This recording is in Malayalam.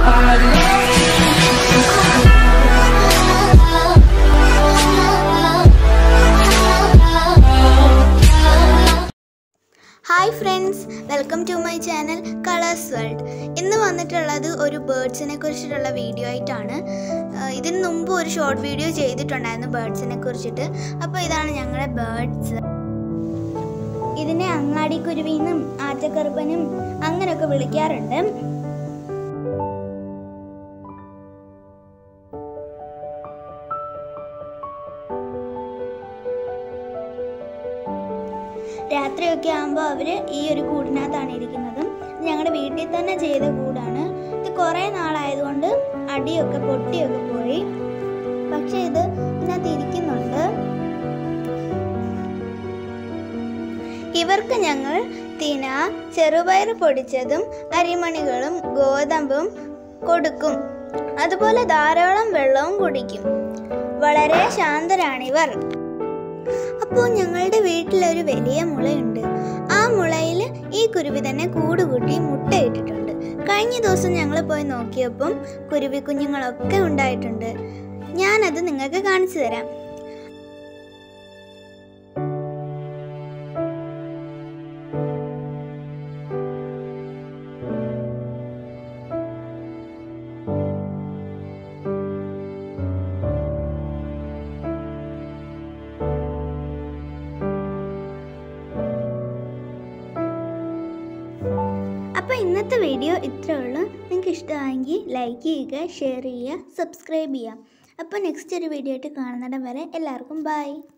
hi friends welcome to my channel colours world ഇന്ന് വന്നിട്ടുള്ളത് ഒരു ബേർഡ്സിനെ കുറിച്ചിട്ടുള്ള വീഡിയോ ആയിട്ടാണ് ആഹ് ഇതിന് മുമ്പ് ഒരു ഷോർട്ട് വീഡിയോ ചെയ്തിട്ടുണ്ടായിരുന്നു ബേർഡ്സിനെ കുറിച്ചിട്ട് അപ്പോൾ ഇതാണ് ഞങ്ങളുടെ ബേർഡ്സ് ഇതിനെ അങ്ങാടിക്കുരുവിന്നും ആറ്റക്കറുപ്പനും അങ്ങനെയൊക്കെ വിളിക്കാറുണ്ട് രാത്രിയൊക്കെ ആകുമ്പോൾ അവർ ഈ ഒരു കൂടിനകത്താണ് ഇരിക്കുന്നത് ഇത് ഞങ്ങളുടെ വീട്ടിൽ തന്നെ ചെയ്ത കൂടാണ് ഇത് കുറേ നാളായതുകൊണ്ട് അടിയൊക്കെ പൊട്ടിയൊക്കെ പോയി പക്ഷെ ഇത് ഇതിനകത്ത് ഇരിക്കുന്നുണ്ട് ഇവർക്ക് ഞങ്ങൾ തിന ചെറുപയർ പൊടിച്ചതും അരിമണികളും ഗോതമ്പും കൊടുക്കും അതുപോലെ ധാരാളം വെള്ളവും കുടിക്കും വളരെ ശാന്തരാണിവർ അപ്പോൾ ഞങ്ങളുടെ വീട്ടിലൊരു വലിയ മുളയുണ്ട് ആ മുളയിൽ ഈ കുരുവി തന്നെ കൂടുകൂട്ടി മുട്ടയിട്ടിട്ടുണ്ട് കഴിഞ്ഞ ദിവസം ഞങ്ങൾ പോയി നോക്കിയപ്പം കുരുവി കുഞ്ഞുങ്ങളൊക്കെ ഉണ്ടായിട്ടുണ്ട് ഞാനത് നിങ്ങൾക്ക് കാണിച്ചു തരാം അപ്പോൾ ഇന്നത്തെ വീഡിയോ ഇത്രേ ഉള്ളൂ നിങ്ങൾക്ക് ഇഷ്ടമായെങ്കിൽ ലൈക്ക് ചെയ്യുക ഷെയർ ചെയ്യുക സബ്സ്ക്രൈബ് ചെയ്യുക അപ്പോൾ നെക്സ്റ്റ് ഒരു വീഡിയോ ആയിട്ട് കാണുന്നിടം വരെ എല്ലാവർക്കും ബൈ